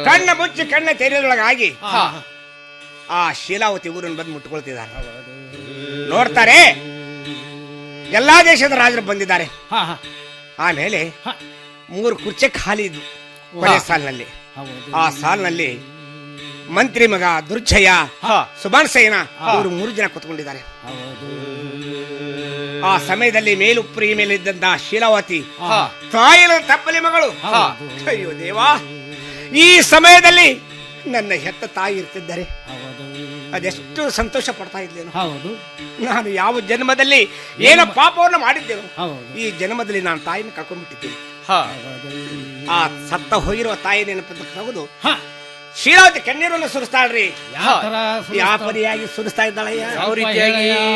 ಕಣ್ಣ ಮುಚ್ಚಿ ಕಣ್ಣ ತೆರೆಯೊಳಗಾಗಿ ಹಾ ಆ ಶೀಲಾವತಿ ಊರನ್ನು ಬಂದು ಮುಟ್ಕೊಳ್ತಿದ್ದಾರೆ ನೋಡ್ತಾರೆ ಎಲ್ಲಾ ದೇಶದ ರಾಜರು ಬಂದಿದ್ದಾರೆ ಹಾ ಹಾ ಆಮೇಲೆ ಹಾ. ಮೂರು ಕುರ್ಚಿ ಖಾಲಿ ಇದ್ವು ಕೊನೆ ಸಾಲಿನಲ್ಲಿ ಹೌದು ಆ ಸಾಲಿನಲ್ಲಿ ಮಂತ್ರಿ ಮಗ ದುರ್ಜಯ ಹಾ ಸುಭಾನ್ ಸೇನ ಇವರು ಮೂರು ಜನ ಕುತ್ಕೊಂಡಿದ್ದಾರೆ ಹೌದು ಆ ಸಮಯದಲ್ಲಿ ಮೇಲುಪ್ರಿ ಮೇಲೆ ಇದ್ದಂತ ಶೀಲಾವತಿ ಹಾ ತಾಯಿನ ತಪ್ಪಲಿ ಮಗಳು ಹಾ ಅಯ್ಯೋ ದೇವಾ ಈ ಸಮಯದಲ್ಲಿ ನನ್ನ ಹೆತ್ತ ತಾಯಿ ಇರ್ತಿದ್ದಾರೆ ಹೌದು ಅದೆಷ್ಟು ಸಂತೋಷ ಪಡ್ತಾ ಇದ್ದೇನು ಹೌದು ನಾನು ಯಾವ ಜನ್ಮದಲ್ಲಿ ಏನ ಪಾಪವನ್ನು ಮಾಡಿದ್ದೇನು ಹೌದು ಈ ಜನ್ಮದಲ್ಲಿ ನಾನು ತಾಯಿನ ಕಳ್ಕೊಂಡ್ಬಿಟ್ಟಿದ್ದೀನಿ ಹಾ ಆ ಸತ್ತ ಹೋಗಿರುವ ತಾಯಿ ನೆನಪನ್ನು ತೆಗೆದು ಹಾ ಶೀಲಾವತಿ ಕಣ್ಣೀರನ್ನು ಸುರಿಸ್ತಾಳ್ರಿ ಯಾವ ತರ ಯಾವ ಪರಿಯಾಗಿ ಸುರಿಸ್ತಾ ಇದ್ದಾಳಯ್ಯ ಯಾವ ರೀತಿಯಾಗಿ